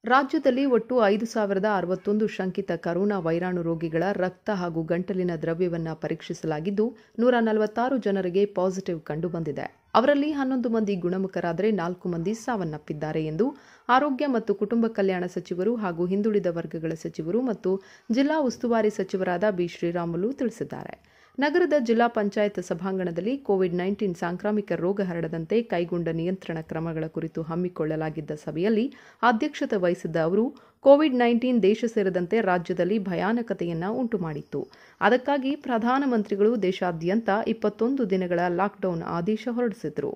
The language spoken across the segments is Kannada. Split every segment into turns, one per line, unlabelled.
ರಾಜ್ಯದಲ್ಲಿ ಒಟ್ಟು ಐದು ಸಾವಿರದ ಅರವತ್ತೊಂದು ಶಂಕಿತ ಕರೋನಾ ವೈರಾಣು ರೋಗಿಗಳ ರಕ್ತ ಹಾಗೂ ಗಂಟಲಿನ ದ್ರವ್ಯವನ್ನು ಪರೀಕ್ಷಿಸಲಾಗಿದ್ದು ನೂರ ನಲವತ್ತಾರು ಜನರಿಗೆ ಪಾಸಿಟಿವ್ ಕಂಡುಬಂದಿದೆ ಅವರಲ್ಲಿ ಹನ್ನೊಂದು ಮಂದಿ ಗುಣಮುಖರಾದರೆ ನಾಲ್ಕು ಮಂದಿ ಸಾವನ್ನಪ್ಪಿದ್ದಾರೆ ಎಂದು ಆರೋಗ್ಯ ಮತ್ತು ಕುಟುಂಬ ಕಲ್ಯಾಣ ಸಚಿವರು ಹಾಗೂ ಹಿಂದುಳಿದ ವರ್ಗಗಳ ಸಚಿವರು ಮತ್ತು ಜಿಲ್ಲಾ ಉಸ್ತುವಾರಿ ಸಚಿವರಾದ ಬಿ ಶ್ರೀರಾಮುಲು ತಿಳಿಸಿದ್ದಾರೆ ನಗರದ ಜಿಲ್ಲಾ ಪಂಚಾಯತ್ ಸಭಾಂಗಣದಲ್ಲಿ ಕೋವಿಡ್ ನೈನ್ಟೀನ್ ಸಾಂಕ್ರಾಮಿಕ ರೋಗ ಹರಡದಂತೆ ಕೈಗೊಂಡ ನಿಯಂತ್ರಣ ಕ್ರಮಗಳ ಕುರಿತು ಹಮ್ಮಿಕೊಳ್ಳಲಾಗಿದ್ದ ಸಭೆಯಲ್ಲಿ ಅಧ್ಯಕ್ಷತೆ ವಹಿಸಿದ್ದ ಅವರು ಕೋವಿಡ್ ನೈನ್ಟೀನ್ ದೇಶ ಸೇರಿದಂತೆ ರಾಜ್ಯದಲ್ಲಿ ಭಯಾನಕತೆಯನ್ನ ಉಂಟುಮಾಡಿತ್ತು ಅದಕ್ಕಾಗಿ ಪ್ರಧಾನಮಂತ್ರಿಗಳು ದೇಶಾದ್ಯಂತ ಇಪ್ಪತ್ತೊಂದು ದಿನಗಳ ಲಾಕ್ಡೌನ್ ಆದೇಶ ಹೊರಡಿಸಿದ್ರು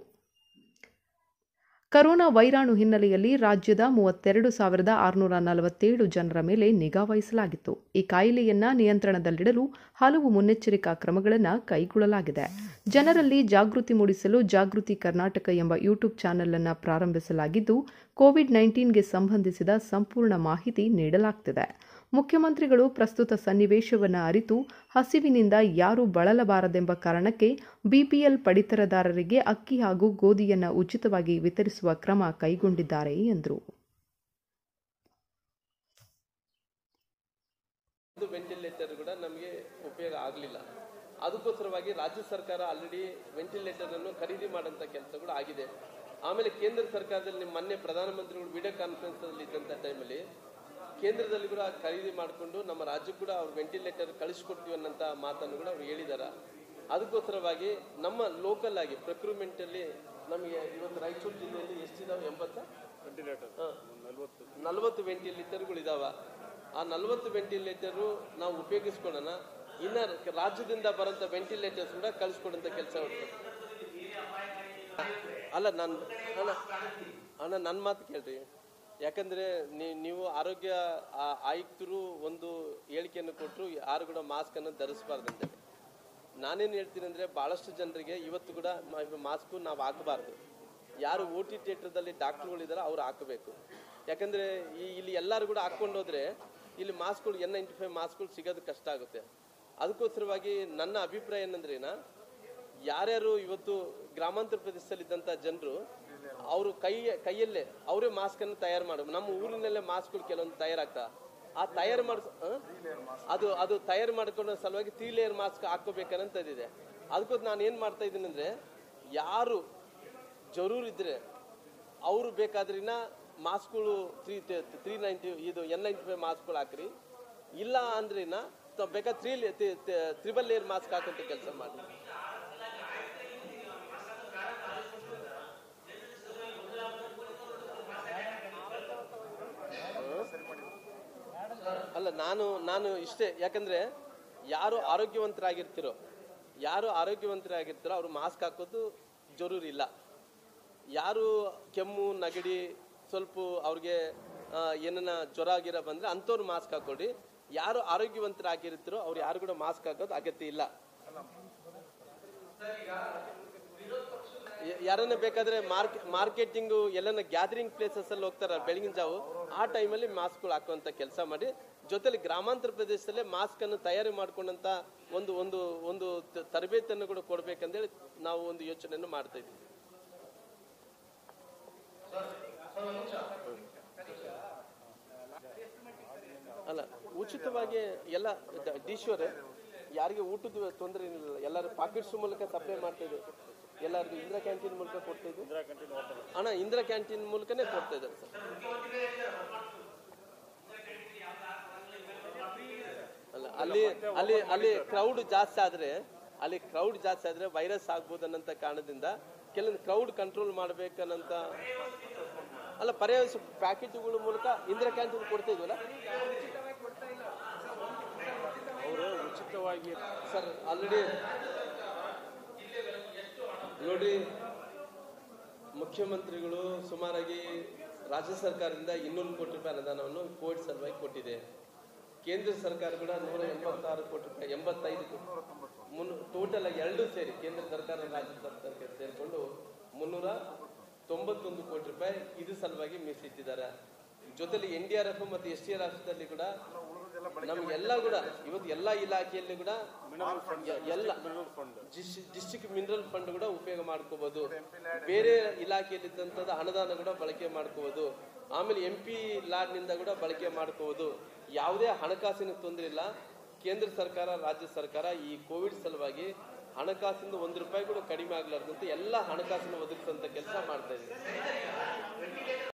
ಕರೋನಾ ವೈರಾಣು ಹಿನ್ನೆಲೆಯಲ್ಲಿ ರಾಜ್ಯದ ಮೂವತ್ತೆರಡು ಸಾವಿರದ ಆರುನೂರ ನಲವತ್ತೇಳು ಜನರ ಮೇಲೆ ನಿಗಾ ವಹಿಸಲಾಗಿತ್ತು ಈ ಕಾಯಿಲೆಯನ್ನ ನಿಯಂತ್ರಣದಲ್ಲಿಡಲು ಹಲವು ಮುನ್ನೆಚ್ಚರಿಕಾ ಕ್ರಮಗಳನ್ನು ಕೈಗೊಳ್ಳಲಾಗಿದೆ ಜನರಲ್ಲಿ ಜಾಗೃತಿ ಮೂಡಿಸಲು ಜಾಗೃತಿ ಕರ್ನಾಟಕ ಎಂಬ ಯೂಟ್ಯೂಬ್ ಚಾನೆಲ್ ಅನ್ನು ಪ್ರಾರಂಭಿಸಲಾಗಿದ್ದು ಕೋವಿಡ್ ನೈನ್ಟೀನ್ಗೆ ಸಂಬಂಧಿಸಿದ ಸಂಪೂರ್ಣ ಮಾಹಿತಿ ನೀಡಲಾಗ್ತಿದೆ ಮುಖ್ಯಮಂತ್ರಿಗಳು ಪ್ರಸ್ತುತ ಸನ್ನಿವೇಶವನ್ನು ಅರಿತು ಹಸಿವಿನಿಂದ ಯಾರೂ ಬಳಲಬಾರದೆಂಬ ಕಾರಣಕ್ಕೆ ಬಿಪಿಎಲ್ ಪಡಿತರದಾರರಿಗೆ ಅಕ್ಕಿ ಹಾಗೂ ಗೋಧಿಯನ್ನು ಉಚಿತವಾಗಿ ವಿತರಿಸುವ ಕ್ರಮ ಕೈಗೊಂಡಿದ್ದಾರೆ ಎಂದರು
ಒಂದು ವೆಂಟಿಲೇಟರ್ ಕೂಡ ನಮಗೆ ಉಪಯೋಗ ಆಗಲಿಲ್ಲ ಅದಕ್ಕೋಸ್ಕರವಾಗಿ ರಾಜ್ಯ ಸರ್ಕಾರ ಆಲ್ರೆಡಿ ವೆಂಟಿಲೇಟರ್ ಅನ್ನು ಖರೀದಿ ಮಾಡೋಂಥ ಕೆಲಸಗಳು ಆಗಿದೆ ಆಮೇಲೆ ಕೇಂದ್ರ ಸರ್ಕಾರದಲ್ಲಿ ನಿಮ್ಮ ಮೊನ್ನೆ ಪ್ರಧಾನಮಂತ್ರಿಗಳು ವಿಡಿಯೋ ಕಾನ್ಫರೆನ್ಸ್ ಅಲ್ಲಿ ಇದ್ದಂಥ ಟೈಮಲ್ಲಿ ಕೇಂದ್ರದಲ್ಲಿ ಕೂಡ ಖರೀದಿ ಮಾಡಿಕೊಂಡು ನಮ್ಮ ರಾಜ್ಯಕ್ಕೆ ಕೂಡ ಅವ್ರು ವೆಂಟಿಲೇಟರ್ ಕಳಿಸ್ಕೊಡ್ತೀವಿ ಅನ್ನೋಂಥ ಮಾತನ್ನು ಕೂಡ ಅವ್ರು ಹೇಳಿದ್ದಾರೆ ಅದಕ್ಕೋಸ್ಕರವಾಗಿ ನಮ್ಮ ಲೋಕಲ್ ಆಗಿ ಪ್ರಕ್ರೂಮೆಂಟ್ ಅಲ್ಲಿ ನಮಗೆ ಇವತ್ತು ರಾಯಚೂರು ಜಿಲ್ಲೆಯಲ್ಲಿ ಎಷ್ಟಿದಾವೆ ಎಂಬತ್ತ ವೆಂಟಿಲೇಟರ್ ನಲ್ವತ್ತು ನಲ್ವತ್ತು ವೆಂಟಿಲೇಟರ್ಗಳು ಇದಾವ ಆ ನಲ್ವತ್ತು ವೆಂಟಿಲೇಟರು ನಾವು ಉಪಯೋಗಿಸ್ಕೊಳ್ಳೋಣ ಇನ್ನ ರಾಜ್ಯದಿಂದ ಬರೋಂಥ ವೆಂಟಿಲೇಟರ್ಸ್ ಕೂಡ ಕಳಿಸ್ಕೊಡೋಂಥ ಕೆಲಸ ಅಲ್ಲ ನಾನು ಅಣ್ಣ ಅಣ್ಣ ನನ್ನ ಮಾತು ಕೇಳ್ರಿ ಯಾಕಂದ್ರೆ ನೀ- ನೀವು ಆರೋಗ್ಯ ಆ- ಆಯುಕ್ತರು ಒಂದು ಹೇಳಿಕೆಯನ್ನು ಕೊಟ್ಟರು ಯಾರು ಕೂಡ ಮಾಸ್ಕ್ ಅನ್ನು ಧರಿಸಬಾರ್ದಂತೆ ನಾನೇನು ಹೇಳ್ತೀನಿ ಅಂದ್ರೆ ಬಹಳಷ್ಟು ಜನರಿಗೆ ಇವತ್ತು ಕೂಡ ಮಾಸ್ಕು ನಾವು ಹಾಕಬಾರ್ದು ಯಾರು ಓ ಟಿ ಥಿಯೇಟರ್ದಲ್ಲಿ ಡಾಕ್ಟರ್ಗಳಿದ್ದಾರೆ ಅವ್ರು ಹಾಕಬೇಕು ಯಾಕಂದ್ರೆ ಈ ಇಲ್ಲಿ ಎಲ್ಲರೂ ಕೂಡ ಹಾಕೊಂಡು ಹೋದ್ರೆ ಇಲ್ಲಿ ಮಾಸ್ಕ್ಗಳು ಎನ್ ನೈಂಟಿ ಫೈವ್ ಮಾಸ್ಕ್ಗಳು ಸಿಗೋದು ಕಷ್ಟ ಆಗುತ್ತೆ ಅದಕ್ಕೋಸ್ಕರವಾಗಿ ನನ್ನ ಅಭಿಪ್ರಾಯ ಏನಂದ್ರೆ ಏನ ಯಾರ್ಯಾರು ಇವತ್ತು ಗ್ರಾಮಾಂತರ ಪ್ರದೇಶದಲ್ಲಿದ್ದಂಥ ಜನರು ಅವರು ಕೈ ಕೈಯಲ್ಲೇ ಅವರೇ ಮಾಸ್ಕ್ ಅನ್ನು ತಯಾರು ಮಾಡ ನಮ್ಮ ಊರಿನಲ್ಲೇ ಮಾಸ್ಕ್ಗಳು ಕೆಲವೊಂದು ತಯಾರಾಗ್ತಾ ಆ ತಯಾರು ಮಾಡ್ ಆ? ಅದು ಅದು ತಯಾರು ಮಾಡ್ಕೊಳ್ಳೋ ಸಲುವಾಗಿ ತ್ರೀ ಲೇಯರ್ ಮಾಸ್ಕ್ ಹಾಕೋಬೇಕನ್ನಂತದಿದೆ ಅದಕ್ಕೋಸ್ಕರ ನಾನು ಏನು ಮಾಡ್ತಾ ಇದ್ದೀನಿ ಅಂದ್ರೆ ಯಾರು ಜರೂರ್ ಇದ್ರೆ ಅವರು ಬೇಕಾದ್ರಿನ ಮಾಸ್ಕ್ಗಳು ತ್ರೀ ತ್ರೀ ನೈಂಟಿ ಇದು ಎನ್ ನೈಂಟಿ ಫೈವ್ ಮಾಸ್ಕ್ಗಳು ಹಾಕ್ರಿ ಇಲ್ಲ ಅಂದ್ರಿನ ತ- ಬೇಕಾದ್ರೆ ತ್ರೀ ತ್ರಿಬಲ್ ಲೇಯರ್ ಮಾಸ್ಕ್ ಹಾಕಂತ ಕೆಲಸ ಮಾಡಿ ಅಲ್ಲ ನಾನು ನಾನು ಇಷ್ಟೇ ಯಾಕಂದ್ರೆ ಯಾರು ಆರೋಗ್ಯವಂತರಾಗಿರ್ತಿರೋ ಯಾರು ಆರೋಗ್ಯವಂತರಾಗಿರ್ತಾರೋ ಅವ್ರು ಮಾಸ್ಕ್ ಹಾಕೋದು ಜರೂರಿ ಇಲ್ಲ ಯಾರು ಕೆಮ್ಮು ನಗಡಿ ಸ್ವಲ್ಪ ಅವ್ರಿಗೆ ಆ, ಏನನ್ನ ಜ್ವರ ಗಿರ ಬಂದ್ರೆ ಅಂಥವ್ರು ಮಾಸ್ಕ್ ಹಾಕೊಳ್ರಿ ಯಾರು ಆರೋಗ್ಯವಂತರಾಗಿರ್ತಾರೋ ಅವ್ರು ಯಾರು ಕೂಡ ಮಾಸ್ಕ್ ಹಾಕೋದು ಅಗತ್ಯ ಇಲ್ಲ ಯ- ಯಾರನ್ನ ಬೇಕಾದ್ರೆ ಮಾರ್ಕ್ ಮಾರ್ಕೆಟಿಂಗು ಎಲ್ಲನ ಗ್ಯಾದರಿಂಗ್ ಪ್ಲೇಸಸ್ ಅಲ್ಲಿ ಹೋಗ್ತಾರ ಬೆಳಗಿನ ಜಾವು ಆ ಟೈಮಲ್ಲಿ ಮಾಸ್ಕ್ಗಳು ಹಾಕುವಂತ ಕೆಲಸ ಮಾಡಿ ಜೊತೆಲಿ ಗ್ರಾಮಾಂತರ ಪ್ರದೇಶದಲ್ಲೇ ಮಾಸ್ಕ್ ಅನ್ನು ತಯಾರಿ ಮಾಡ್ಕೊಂಡಂತ ಒಂದು ಒಂದು ಒಂದು ತ- ತರಬೇತಿಯನ್ನು ಕೂಡ ಕೊಡ್ಬೇಕಂತೇಳಿ ನಾವು ಒಂದು ಯೋಚನೆಯನ್ನು ಮಾಡ್ತಾ ಇದ್ದೀವಿ ಅಲ್ಲ ಉಚಿತವಾಗಿ ಎಲ್ಲ ಡಿಶ್ವರ್ ಯಾರಿಗೆ ಊಟದ ತೊಂದರೆ ಏನಿಲ್ಲ ಎಲ್ಲರೂ ಪಾಕೆಟ್ಸ್ ಮೂಲಕ ಸಪ್ಲೈ ಮಾಡ್ತಾ ಇದ್ದೀವಿ ಎಲ್ಲರಿಗೂ ಇಂದಿರಾ ಕ್ಯಾಂಟೀನ್ ಮೂಲಕ ಕೊಡ್ತಾ ಇದ್ದೀವಿ ಅಣ್ಣ ಇಂದಿರಾ ಕ್ಯಾಂಟೀನ್ ಮೂಲಕನೇ ಕೊಡ್ತಾ ಇದ್ದಾರೆ ಸರ್ ಅಲ್ಲ ಅಲ್ಲಿ ಅಲ್ಲಿ ಅಲ್ಲಿ ಕ್ರೌಡ್ ಜಾಸ್ತಿ ಆದ್ರೆ ಅಲ್ಲಿ ಕ್ರೌಡ್ ಜಾಸ್ತಿ ಆದ್ರೆ ವೈರಸ್ ಆಗ್ಬೋದು ಅನ್ನೋಂಥ ಕಾರಣದಿಂದ ಕೆಲವೊಂದು ಕ್ರೌಡ್ ಕಂಟ್ರೋಲ್ ಮಾಡ್ಬೇಕನ್ನಂತ ಅಲ್ಲ ಪರ್ಯಾಯ ಪ್ಯಾಕೆಟ್ಗಳ ಮೂಲಕ ಇಂದಿರಾ ಕ್ಯಾಂಟೀನ್ ಕೊಡ್ತಾ ಇದೀವಲ್ಲ
ಅವರು ಉಚಿತವಾಗಿ
ಸರ್ ಆಲ್ರೆಡಿ ನೋಡಿ ಮುಖ್ಯಮಂತ್ರಿಗಳು ಸುಮಾರಾಗಿ ರಾಜ್ಯ ಸರ್ಕಾರದಿಂದ ಇನ್ನೂರು ಕೋಟಿ ರೂಪಾಯಿ ಅನುದಾನವನ್ನು ಕೋವಿಡ್ ಸಲುವಾಗಿ ಕೊಟ್ಟಿದೆ ಕೇಂದ್ರ ಸರ್ಕಾರ ಕೂಡ ನೂರ ಎಂಬತ್ತಾರು ಕೋಟಿ ರೂಪಾಯಿ ಎಂಬತ್ತೈದು ಮುನ್ನೂ ಟೋಟಲ್ ಆಗಿ ಎರಡು ಸೇರಿ ಕೇಂದ್ರ ಸರ್ಕಾರ ರಾಜ್ಯ ಸರ್ಕಾರಕ್ಕೆ ಸೇರಿಕೊಂಡು ಮುನ್ನೂರ ತೊಂಬತ್ತೊಂದು ಕೋಟಿ ರೂಪಾಯಿ ಇದು ಸಲುವಾಗಿ ಮೀಸಲಿಟ್ಟಿದ್ದಾರೆ ಜೊತೆಲಿ ಎನ್ ಡಿ ಆರ್ ಎಫ್ ಮತ್ತು ಎಸ್ ಟಿ ಆರ್ ಎಫ್ದಲ್ಲಿ ಕೂಡ ನಮ್ಗೆಲ್ಲ ಕೂಡ ಇವತ್ತು ಎಲ್ಲ ಇಲಾಖೆಯಲ್ಲಿ ಕೂಡ ಎ- ಎಲ್ಲ ಡಿಸ್ಟ್ರಿಕ್ಟ್ ಮಿನರಲ್ ಫಂಡ್ ಕೂಡ ಉಪಯೋಗ ಮಾಡ್ಕೋಬಹುದು ಬೇರೆ ಇಲಾಖೆಯಲ್ಲಿದ್ದಂಥದ್ದು ಅನುದಾನ ಕೂಡ ಬಳಕೆ ಮಾಡ್ಕೋಬಹುದು ಆಮೇಲೆ ಎಂ ಪಿ ಲಾಡ್ನಿಂದ ಕೂಡ ಬಳಕೆ ಮಾಡ್ಕೋಬಹುದು ಯಾವುದೇ ಹಣಕಾಸಿನ ತೊಂದರೆ ಇಲ್ಲ ಕೇಂದ್ರ ಸರ್ಕಾರ ರಾಜ್ಯ ಸರ್ಕಾರ ಈ ಕೋವಿಡ್ ಸಲುವಾಗಿ ಹಣಕಾಸಿಂದ ಒಂದು ರೂಪಾಯಿ ಕೂಡ ಕಡಿಮೆ ಆಗ್ಲಾರ್ದಂತೆ ಎಲ್ಲ ಹಣಕಾಸನ್ನು ಒದಗಿಸುವಂತ ಕೆಲಸ ಮಾಡ್ತಾ ಇದೆ